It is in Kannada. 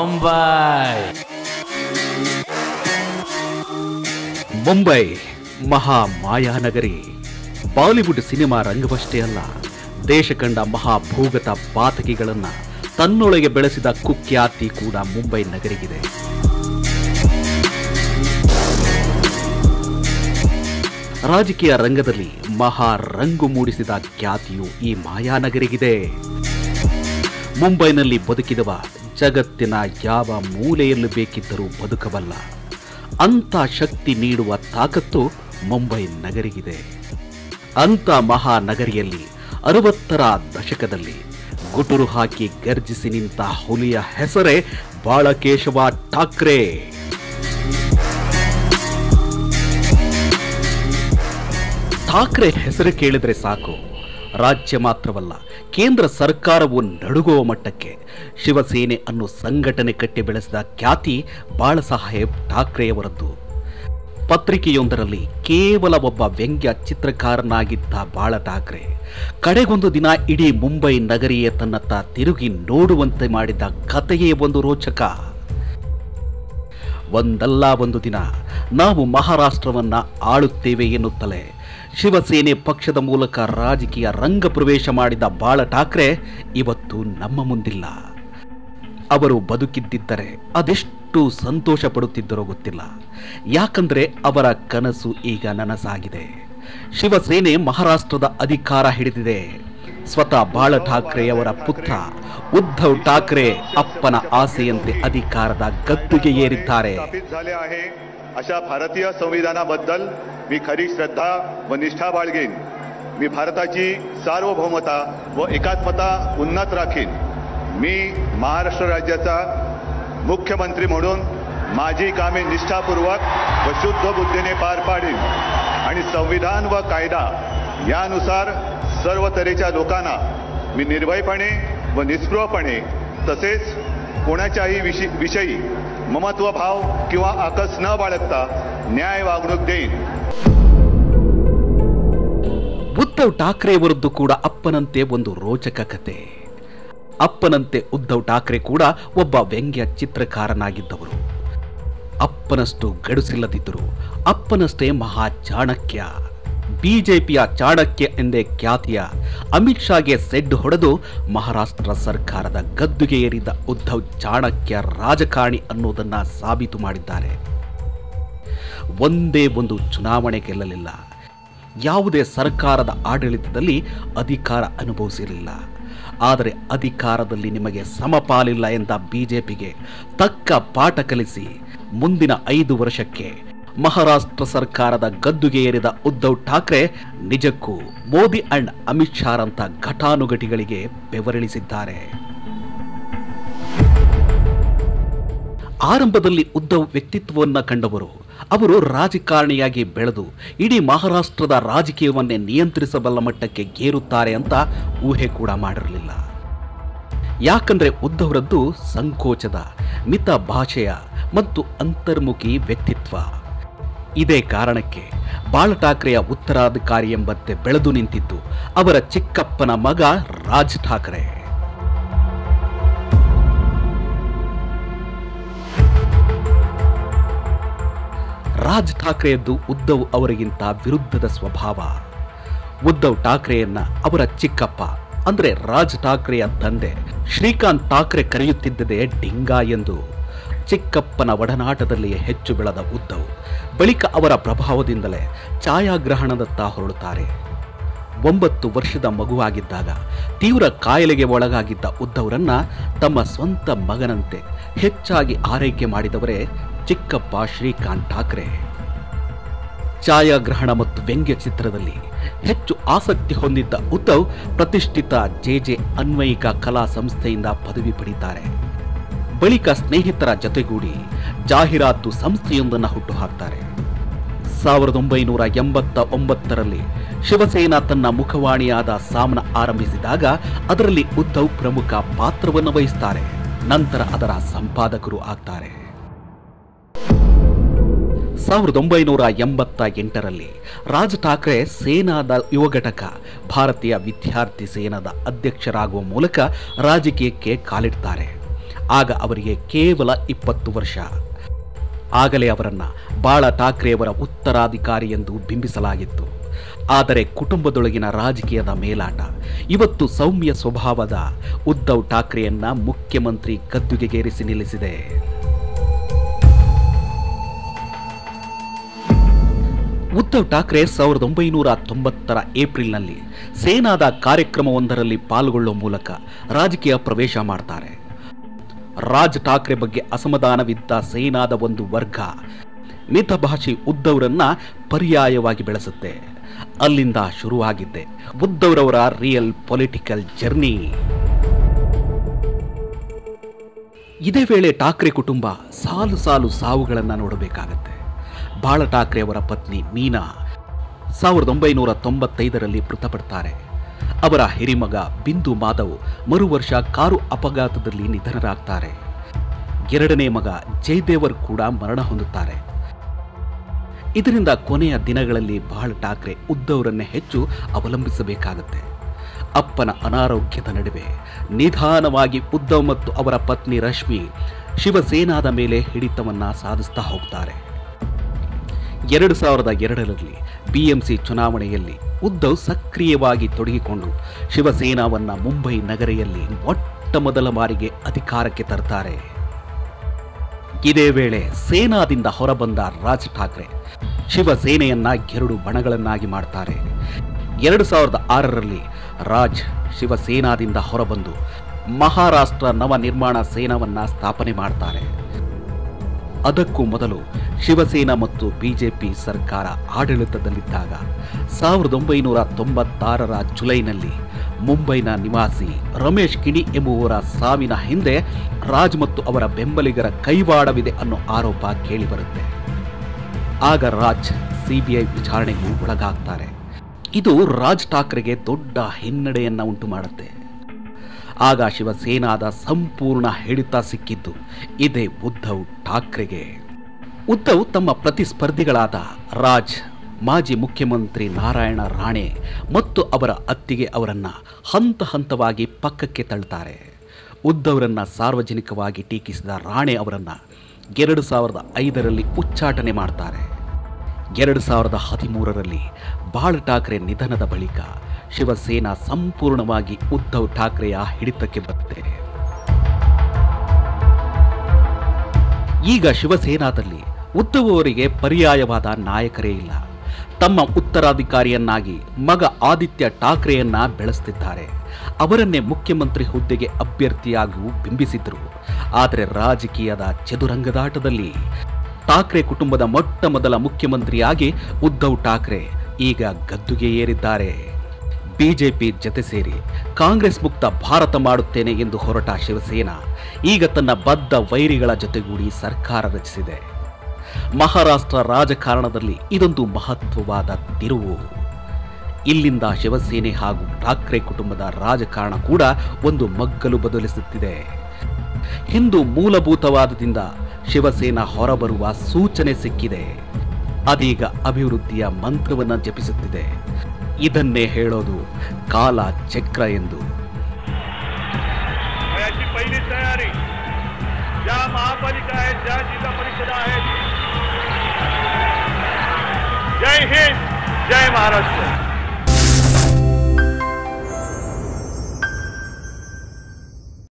ಮುಂಬೈ ಮುಂಬೈ ಮಹಾ ಮಾಯಾನಗರಿ ಬಾಲಿವುಡ್ ಸಿನಿಮಾ ರಂಗವಷ್ಟೇ ಅಲ್ಲ ದೇಶ ಕಂಡ ಮಹಾಭೂಗತ ಪಾತಕಿಗಳನ್ನ ತನ್ನೊಳಗೆ ಬೆಳೆಸಿದ ಕುಖ್ಯಾತಿ ಕೂಡ ಮುಂಬೈ ನಗರಿಗಿದೆ ರಾಜಕೀಯ ರಂಗದಲ್ಲಿ ಮಹಾ ರಂಗು ಮೂಡಿಸಿದ ಖ್ಯಾತಿಯು ಈ ಮಾಯಾನಗರಿಗಿದೆ ಮುಂಬೈನಲ್ಲಿ ಬದುಕಿದವ ಜಗತ್ತಿನ ಯಾವ ಮೂಲೆಯಲ್ಲೂ ಬೇಕಿದ್ದರೂ ಬದುಕಬಲ್ಲ ಅಂತ ಶಕ್ತಿ ನೀಡುವ ತಾಕತ್ತು ಮುಂಬೈ ನಗರಿಗಿದೆ ಅಂತ ಮಹಾನಗರಿಯಲ್ಲಿ ಅರವತ್ತರ ದಶಕದಲ್ಲಿ ಗುಟುರು ಹಾಕಿ ಗರ್ಜಿಸಿ ನಿಂತ ಹುಲಿಯ ಹೆಸರೇ ಬಾಳಕೇಶವ ಠಾಕ್ರೆ ಠಾಕ್ರೆ ಹೆಸರು ಕೇಳಿದ್ರೆ ಸಾಕು ರಾಜ್ಯ ಮಾತ್ರವಲ್ಲ ಕೇಂದ್ರ ಸರ್ಕಾರವು ನಡುಗುವ ಮಟ್ಟಕ್ಕೆ ಶಿವಸೇನೆ ಅನ್ನೋ ಸಂಘಟನೆ ಕಟ್ಟಿ ಬೆಳೆಸಿದ ಖ್ಯಾತಿ ಬಾಳಸಾಹೇಬ್ ಠಾಕ್ರೆಯವರದ್ದು ಪತ್ರಿಕೆಯೊಂದರಲ್ಲಿ ಕೇವಲ ಒಬ್ಬ ವ್ಯಂಗ್ಯ ಚಿತ್ರಕಾರನಾಗಿದ್ದ ಬಾಳ ಠಾಕ್ರೆ ಕಡೆಗೊಂದು ದಿನ ಇಡೀ ಮುಂಬೈ ನಗರಿಯೇ ತನ್ನತ್ತ ತಿರುಗಿ ನೋಡುವಂತೆ ಮಾಡಿದ ಕಥೆಯೇ ಒಂದು ರೋಚಕ ಒಂದಲ್ಲ ಒಂದು ದಿನ ನಾವು ಮಹಾರಾಷ್ಟ್ರವನ್ನ ಆಳುತ್ತೇವೆ ಎನ್ನುತ್ತಲೇ ಶಿವಸೇನೆ ಪಕ್ಷದ ಮೂಲಕ ರಾಜಕೀಯ ರಂಗ ಪ್ರವೇಶ ಮಾಡಿದ ಬಾಳ ಠಾಕ್ರೆ ಇವತ್ತು ನಮ್ಮ ಮುಂದಿಲ್ಲ ಅವರು ಬದುಕಿದ್ದಿದ್ದರೆ ಅದೆಷ್ಟು ಸಂತೋಷ ಪಡುತ್ತಿದ್ದರೋ ಗೊತ್ತಿಲ್ಲ ಯಾಕಂದ್ರೆ ಅವರ ಕನಸು ಈಗ ನನಸಾಗಿದೆ ಶಿವಸೇನೆ ಮಹಾರಾಷ್ಟ್ರದ ಅಧಿಕಾರ ಹಿಡಿದಿದೆ ಸ್ವತಃ ಬಾಳ ಠಾಕ್ರೆಯವರ ಪುತ್ರ ಉದ್ಧವ್ ಠಾಕ್ರೆ ಅಪ್ಪನ ಆಸೆಯಂತೆ ಅಧಿಕಾರದ ಗದ್ದುಗೆ ಏರಿದ್ದಾರೆ स्थापित झाले आहे अशा भारतीय संविधानाबद्दल मी खरी श्रद्धा व निष्ठा बाळगेन मी भारताची सार्वभौमता व एकात्मता उन्नत राखीन मी महाराष्ट्र राज्याचा मुख्यमंत्री म्हणून माझी कामे निष्ठापूर्वक व शुद्ध बुद्धीने पार पाडीन आणि संविधान व कायदा यानुसार सर्व तऱ्हेच्या लोकांना मी निर्भयपणे व निस्पृहपणे तसेच कोणाच्याही विषयी विषयी ममत्व भाव किंवा आकस न बाळगता न्याय वागणूक देईन ಉದ್ಧವ್ ಠಾಕ್ರೆಯವರದ್ದು ಕೂಡ ಅಪ್ಪನಂತೆ ಒಂದು ರೋಚಕ ಕತೆ ಅಪ್ಪನಂತೆ ಉದ್ಧವ್ ಠಾಕ್ರೆ ಕೂಡ ಒಬ್ಬ ವ್ಯಂಗ್ಯ ಚಿತ್ರಕಾರನಾಗಿದ್ದವರು ಅಪ್ಪನಷ್ಟು ಗಡುಸಿಲ್ಲದಿದ್ದರು ಅಪ್ಪನಷ್ಟೇ ಮಹಾ ಚಾಣಕ್ಯ ಬಿಜೆಪಿಯ ಚಾಣಕ್ಯ ಎಂದೇ ಖ್ಯಾತಿಯ ಅಮಿತ್ ಶಾಗೆ ಸೆಡ್ ಹೊಡೆದು ಮಹಾರಾಷ್ಟ್ರ ಸರ್ಕಾರದ ಗದ್ದುಗೆ ಏರಿದ ಉದ್ಧವ್ ಚಾಣಕ್ಯ ರಾಜಕಾರಣಿ ಅನ್ನೋದನ್ನ ಸಾಬೀತು ಮಾಡಿದ್ದಾರೆ ಒಂದೇ ಒಂದು ಚುನಾವಣೆ ಗೆಲ್ಲಲಿಲ್ಲ ಯಾವುದೇ ಸರ್ಕಾರದ ಆಡಳಿತದಲ್ಲಿ ಅಧಿಕಾರ ಅನುಭವಿಸಿರಲಿಲ್ಲ ಆದರೆ ಅಧಿಕಾರದಲ್ಲಿ ನಿಮಗೆ ಸಮಪಾಲಿಲ್ಲ ಎಂದ ಬಿಜೆಪಿಗೆ ತಕ್ಕ ಪಾಠ ಕಲಿಸಿ ಮುಂದಿನ ಐದು ವರ್ಷಕ್ಕೆ ಮಹಾರಾಷ್ಟ್ರ ಸರ್ಕಾರದ ಗದ್ದುಗೆ ಏರಿದ ಉದ್ಧವ್ ಠಾಕ್ರೆ ನಿಜಕ್ಕೂ ಮೋದಿ ಅಂಡ್ ಅಮಿತ್ ಶಾರಂತ ಘಟಾನುಘಟಿಗಳಿಗೆ ಬೆವರಿಳಿಸಿದ್ದಾರೆ ಆರಂಭದಲ್ಲಿ ಉದ್ಧವ್ ವ್ಯಕ್ತಿತ್ವವನ್ನ ಕಂಡವರು ಅವರು ರಾಜಕಾರಣಿಯಾಗಿ ಬೆಳೆದು ಇಡೀ ಮಹಾರಾಷ್ಟ್ರದ ರಾಜಕೀಯವನ್ನೇ ನಿಯಂತ್ರಿಸಬಲ್ಲ ಮಟ್ಟಕ್ಕೆ ಗೇರುತ್ತಾರೆ ಅಂತ ಊಹೆ ಕೂಡ ಮಾಡಿರಲಿಲ್ಲ ಯಾಕಂದ್ರೆ ಉದ್ಧವರದ್ದು ಸಂಕೋಚದ ಮಿತ ಭಾಷೆಯ ಮತ್ತು ಅಂತರ್ಮುಖಿ ವ್ಯಕ್ತಿತ್ವ ಇದೇ ಕಾರಣಕ್ಕೆ ಬಾಳ ಠಾಕ್ರೆಯ ಉತ್ತರಾಧಿಕಾರಿ ಎಂಬಂತೆ ಬೆಳೆದು ನಿಂತಿದ್ದು ಅವರ ಚಿಕ್ಕಪ್ಪನ ಮಗ ರಾಜ್ ಠಾಕ್ರೆ ರಾಜ್ ಠಾಕ್ರೆಯದ್ದು ಉದ್ಧವ್ ಅವರಿಗಿಂತ ವಿರುದ್ಧದ ಸ್ವಭಾವ ಉದ್ಧವ್ ಠಾಕ್ರೆಯನ್ನ ಅವರ ಚಿಕ್ಕಪ್ಪ ಅಂದ್ರೆ ರಾಜ್ ಠಾಕ್ರೆಯ ತಂದೆ ಶ್ರೀಕಾಂತ್ ಠಾಕ್ರೆ ಕರೆಯುತ್ತಿದ್ದದೇ ಡಿಂಗಾ ಎಂದು ಚಿಕ್ಕಪ್ಪನ ಒಡನಾಟದಲ್ಲಿಯೇ ಹೆಚ್ಚು ಬೆಳೆದ ಉದ್ಧವ್ ಬಳಿಕ ಅವರ ಪ್ರಭಾವದಿಂದಲೇ ಛಾಯಾಗ್ರಹಣದತ್ತ ಹೊರಡುತ್ತಾರೆ ಒಂಬತ್ತು ವರ್ಷದ ಮಗುವಾಗಿದ್ದಾಗ ತೀವ್ರ ಕಾಯಿಲೆಗೆ ಒಳಗಾಗಿದ್ದ ಉದ್ಧವರನ್ನ ತಮ್ಮ ಸ್ವಂತ ಮಗನಂತೆ ಹೆಚ್ಚಾಗಿ ಆರೈಕೆ ಮಾಡಿದವರೇ ಚಿಕ್ಕಪ್ಪ ಶ್ರೀಕಾಂತ್ ಠಾಕ್ರೆ ಛಾಯಾಗ್ರಹಣ ಮತ್ತು ವ್ಯಂಗ್ಯ ಚಿತ್ರದಲ್ಲಿ ಹೆಚ್ಚು ಆಸಕ್ತಿ ಹೊಂದಿದ್ದ ಉದ್ಧವ್ ಪ್ರತಿಷ್ಠಿತ ಜೆಜೆ ಅನ್ವಯಿಕ ಕಲಾ ಸಂಸ್ಥೆಯಿಂದ ಪದವಿ ಪಡೆದಿದ್ದಾರೆ ಬಳಿಕ ಸ್ನೇಹಿತರ ಜೊತೆಗೂಡಿ ಜಾಹೀರಾತು ಸಂಸ್ಥೆಯೊಂದನ್ನು ಹುಟ್ಟುಹಾಕ್ತಾರೆ ಸಾವಿರದ ಒಂಬೈನೂರ ಎಂಬತ್ತ ಒಂಬತ್ತರಲ್ಲಿ ಶಿವಸೇನಾ ತನ್ನ ಮುಖವಾಣಿಯಾದ ಸಾಮ್ನ ಆರಂಭಿಸಿದಾಗ ಅದರಲ್ಲಿ ಉದ್ಧವ್ ಪ್ರಮುಖ ಪಾತ್ರವನ್ನು ವಹಿಸ್ತಾರೆ ನಂತರ ಅದರ ಸಂಪಾದಕರು ಆಗ್ತಾರೆ ಸಾವಿರದ ಒಂಬೈನೂರ ಎಂಬತ್ತ ಎಂಟರಲ್ಲಿ ರಾಜ್ ಠಾಕ್ರೆ ಸೇನಾದ ಯುವ ಘಟಕ ಭಾರತೀಯ ವಿದ್ಯಾರ್ಥಿ ಸೇನಾದ ಅಧ್ಯಕ್ಷರಾಗುವ ಮೂಲಕ ರಾಜಕೀಯಕ್ಕೆ ಕಾಲಿಡ್ತಾರೆ ಆಗ ಅವರಿಗೆ ಕೇವಲ ಇಪ್ಪತ್ತು ವರ್ಷ ಆಗಲೇ ಅವರನ್ನ ಬಾಳ ಠಾಕ್ರೆಯವರ ಉತ್ತರಾಧಿಕಾರಿ ಎಂದು ಬಿಂಬಿಸಲಾಗಿತ್ತು ಆದರೆ ಕುಟುಂಬದೊಳಗಿನ ರಾಜಕೀಯದ ಮೇಲಾಟ ಇವತ್ತು ಸೌಮ್ಯ ಸ್ವಭಾವದ ಉದ್ಧವ್ ಠಾಕ್ರೆಯನ್ನ ಮುಖ್ಯಮಂತ್ರಿ ಗದ್ದುಗೆಗೇರಿಸಿ ನಿಲ್ಲಿಸಿದೆ ಉದ್ಧವ್ ಠಾಕ್ರೆ ಸಾವಿರದ ಒಂಬೈನೂರ ತೊಂಬತ್ತರ ಏಪ್ರಿಲ್ನಲ್ಲಿ ಸೇನಾದ ಕಾರ್ಯಕ್ರಮವೊಂದರಲ್ಲಿ ಪಾಲ್ಗೊಳ್ಳುವ ಮೂಲಕ ರಾಜಕೀಯ ಪ್ರವೇಶ ಮಾಡ್ತಾರೆ ರಾಜ್ ಠಾಕ್ರೆ ಬಗ್ಗೆ ಅಸಮಾಧಾನವಿದ್ದ ಸೇನಾದ ಒಂದು ವರ್ಗ ಮಿತಭಾಷಿ ಉದ್ಧವ್ರನ್ನ ಪರ್ಯಾಯವಾಗಿ ಬೆಳೆಸುತ್ತೆ ಅಲ್ಲಿಂದ ಶುರುವಾಗಿದ್ದೆ ಉದ್ಧವ್ರವರ ರಿಯಲ್ ಪೊಲಿಟಿಕಲ್ ಜರ್ನಿ ಇದೇ ವೇಳೆ ಠಾಕ್ರೆ ಕುಟುಂಬ ಸಾಲು ಸಾಲು ಸಾವುಗಳನ್ನು ನೋಡಬೇಕಾಗತ್ತೆ ಬಾಳ ಠಾಕ್ರೆ ಅವರ ಪತ್ನಿ ಮೀನಾ ಸಾವಿರದ ಒಂಬೈನೂರ ತೊಂಬತ್ತೈದರಲ್ಲಿ ಮೃತಪಡ್ತಾರೆ ಅವರ ಹಿರಿಮಗ ಬಿಂದು ಮಾಧವ್ ಮರು ವರ್ಷ ಕಾರು ಅಪಘಾತದಲ್ಲಿ ನಿಧನರಾಗ್ತಾರೆ ಎರಡನೇ ಮಗ ಜಯದೇವರ್ ಕೂಡ ಮರಣ ಹೊಂದುತ್ತಾರೆ ಇದರಿಂದ ಕೊನೆಯ ದಿನಗಳಲ್ಲಿ ಬಾಳ್ ಠಾಕ್ರೆ ಉದ್ಧವ್ರನ್ನೇ ಹೆಚ್ಚು ಅವಲಂಬಿಸಬೇಕಾಗತ್ತೆ ಅಪ್ಪನ ಅನಾರೋಗ್ಯದ ನಡುವೆ ನಿಧಾನವಾಗಿ ಉದ್ಧವ್ ಮತ್ತು ಅವರ ಪತ್ನಿ ರಶ್ಮಿ ಶಿವಸೇನಾದ ಮೇಲೆ ಹಿಡಿತವನ್ನ ಸಾಧಿಸ್ತಾ ಹೋಗ್ತಾರೆ ಎರಡು ಸಾವಿರದ ಎರಡರಲ್ಲಿ ಬಿಎಂಸಿ ಚುನಾವಣೆಯಲ್ಲಿ ಉದ್ಧವ್ ಸಕ್ರಿಯವಾಗಿ ತೊಡಗಿಕೊಂಡು ಶಿವಸೇನಾವನ್ನ ಮುಂಬೈ ನಗರಿಯಲ್ಲಿ ಮೊಟ್ಟ ಮೊದಲ ಬಾರಿಗೆ ಅಧಿಕಾರಕ್ಕೆ ತರ್ತಾರೆ ಇದೇ ವೇಳೆ ಸೇನಾದಿಂದ ಹೊರಬಂದ ರಾಜ್ ಠಾಕ್ರೆ ಶಿವಸೇನೆಯನ್ನ ಎರಡು ಬಣಗಳನ್ನಾಗಿ ಮಾಡ್ತಾರೆ ಎರಡು ಸಾವಿರದ ಆರರಲ್ಲಿ ರಾಜ್ ಶಿವಸೇನಾದಿಂದ ಹೊರಬಂದು ಮಹಾರಾಷ್ಟ್ರ ನವ ನಿರ್ಮಾಣ ಸೇನಾವನ್ನ ಸ್ಥಾಪನೆ ಮಾಡ್ತಾರೆ ಅದಕ್ಕೂ ಮೊದಲು ಶಿವಸೇನಾ ಮತ್ತು ಬಿಜೆಪಿ ಸರ್ಕಾರ ಆಡಳಿತದಲ್ಲಿದ್ದಾಗ ಸಾವಿರದ ಒಂಬೈನೂರ ತೊಂಬತ್ತಾರರ ಜುಲೈನಲ್ಲಿ ಮುಂಬೈನ ನಿವಾಸಿ ರಮೇಶ್ ಕಿಣಿ ಎಂಬುವರ ಸಾವಿನ ಹಿಂದೆ ರಾಜ್ ಮತ್ತು ಅವರ ಬೆಂಬಲಿಗರ ಕೈವಾಡವಿದೆ ಅನ್ನೋ ಆರೋಪ ಕೇಳಿಬರುತ್ತೆ ಆಗ ರಾಜ್ ಸಿಬಿಐ ವಿಚಾರಣೆಗೂ ಒಳಗಾಗ್ತಾರೆ ಇದು ರಾಜ್ ಠಾಕ್ರೆಗೆ ದೊಡ್ಡ ಹಿನ್ನಡೆಯನ್ನ ಉಂಟು ಮಾಡುತ್ತೆ ಆಗ ಶಿವಸೇನಾದ ಸಂಪೂರ್ಣ ಹಿಡಿತ ಸಿಕ್ಕಿದ್ದು ಇದೇ ಉದ್ಧವ್ ಠಾಕ್ರೆಗೆ ಉದ್ಧವ್ ತಮ್ಮ ಪ್ರತಿಸ್ಪರ್ಧಿಗಳಾದ ರಾಜ್ ಮಾಜಿ ಮುಖ್ಯಮಂತ್ರಿ ನಾರಾಯಣ ರಾಣೆ ಮತ್ತು ಅವರ ಅತ್ತಿಗೆ ಅವರನ್ನ ಹಂತ ಹಂತವಾಗಿ ಪಕ್ಕಕ್ಕೆ ತಳ್ಳುತ್ತಾರೆ ಉದ್ಧವ್ರನ್ನ ಸಾರ್ವಜನಿಕವಾಗಿ ಟೀಕಿಸಿದ ರಾಣೆ ಅವರನ್ನ ಎರಡು ಸಾವಿರದ ಐದರಲ್ಲಿ ಉಚ್ಚಾಟನೆ ಮಾಡ್ತಾರೆ ಎರಡು ಸಾವಿರದ ಹದಿಮೂರರಲ್ಲಿ ಬಾಳ್ ಠಾಕ್ರೆ ನಿಧನದ ಬಳಿಕ ಶಿವಸೇನಾ ಸಂಪೂರ್ಣವಾಗಿ ಉದ್ಧವ್ ಠಾಕ್ರೆಯ ಹಿಡಿತಕ್ಕೆ ಬರುತ್ತೆ ಈಗ ಶಿವಸೇನಾದಲ್ಲಿ ಉದ್ಧವ್ ಅವರಿಗೆ ಪರ್ಯಾಯವಾದ ನಾಯಕರೇ ಇಲ್ಲ ತಮ್ಮ ಉತ್ತರಾಧಿಕಾರಿಯನ್ನಾಗಿ ಮಗ ಆದಿತ್ಯ ಠಾಕ್ರೆಯನ್ನ ಬೆಳೆಸ್ತಿದ್ದಾರೆ ಅವರನ್ನೇ ಮುಖ್ಯಮಂತ್ರಿ ಹುದ್ದೆಗೆ ಅಭ್ಯರ್ಥಿಯಾಗೂ ಬಿಂಬಿಸಿದ್ರು ಆದರೆ ರಾಜಕೀಯದ ಚದುರಂಗದಾಟದಲ್ಲಿ ಠಾಕ್ರೆ ಕುಟುಂಬದ ಮೊಟ್ಟ ಮೊದಲ ಮುಖ್ಯಮಂತ್ರಿಯಾಗಿ ಉದ್ಧವ್ ಠಾಕ್ರೆ ಈಗ ಗದ್ದುಗೆ ಏರಿದ್ದಾರೆ ಬಿಜೆಪಿ ಜತೆ ಸೇರಿ ಕಾಂಗ್ರೆಸ್ ಮುಕ್ತ ಭಾರತ ಮಾಡುತ್ತೇನೆ ಎಂದು ಹೊರಟ ಶಿವಸೇನಾ ಈಗ ತನ್ನ ಬದ್ಧ ವೈರಿಗಳ ಜೊತೆಗೂಡಿ ಸರ್ಕಾರ ರಚಿಸಿದೆ ಮಹಾರಾಷ್ಟ್ರ ರಾಜಕಾರಣದಲ್ಲಿ ಇದೊಂದು ಮಹತ್ವವಾದ ತಿರುವು ಇಲ್ಲಿಂದ ಶಿವಸೇನೆ ಹಾಗೂ ಠಾಕ್ರೆ ಕುಟುಂಬದ ರಾಜಕಾರಣ ಕೂಡ ಒಂದು ಮಗ್ಗಲು ಬದಲಿಸುತ್ತಿದೆ ಹಿಂದೂ ಮೂಲಭೂತವಾದದಿಂದ ಶಿವಸೇನಾ ಹೊರಬರುವ ಸೂಚನೆ ಸಿಕ್ಕಿದೆ ಅದೀಗ ಅಭಿವೃದ್ಧಿಯ ಮಂತ್ರವನ್ನ ಜಪಿಸುತ್ತಿದೆ ಇದನ್ನೇ ಹೇಳೋದು ಕಾಲ ಚಕ್ರ ಎಂದು याची पहिली तयारी ज्या महापालिका आहेत ज्या जिल्हा परिषदा आहेत जय हिंद जय महाराष्ट्र